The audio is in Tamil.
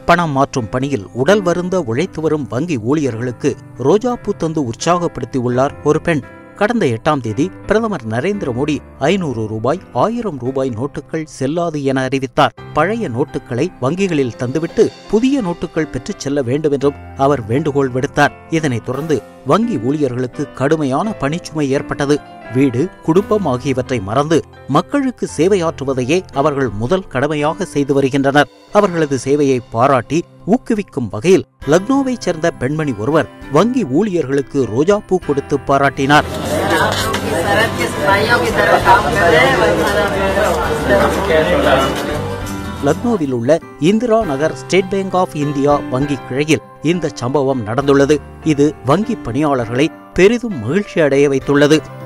பணம் மாற்றும் பணியில் உடல் வருந்த உழைத்து வரும் வங்கி ஊழியர்களுக்கு ரோஜாப்பூ தந்து உற்சாகப்படுத்தியுள்ளார் ஒரு பெண் கடந்த எட்டாம் தேதி பிரதமர் நரேந்திர மோடி ஐநூறு ரூபாய் ஆயிரம் ரூபாய் நோட்டுகள் செல்லாது என அறிவித்தார் பழைய நோட்டுகளை வங்கிகளில் தந்துவிட்டு புதிய நோட்டுகள் பெற்றுச் செல்ல வேண்டும் என்றும் அவர் வேண்டுகோள் விடுத்தார் இதனைத் தொடர்ந்து வங்கி ஊழியர்களுக்கு கடுமையான பணிச்சுமை ஏற்பட்டது வீடு குடும்பம் ஆகியவற்றை மறந்து மக்களுக்கு சேவையாற்றுவதையே அவர்கள் முதல் கடமையாக செய்து வருகின்றனர் அவர்களது சேவையை பாராட்டி ஊக்குவிக்கும் வகையில் லக்னோவைச் சேர்ந்த பெண்மணி ஒருவர் வங்கி ஊழியர்களுக்கு ரோஜாப்பூ கொடுத்து பாராட்டினார் की तरह के सिपाहियों की तरह काम कर रहे हैं லக்னோவில் உள்ள Indira Nagar state bank of India வங்கி கிளையில் இந்த சம்பவம் நடந்துள்ளது இது வங்கி பணியாளர்களை பெரிதும் மகிழ்ச்சி அடைய வைத்துள்ளது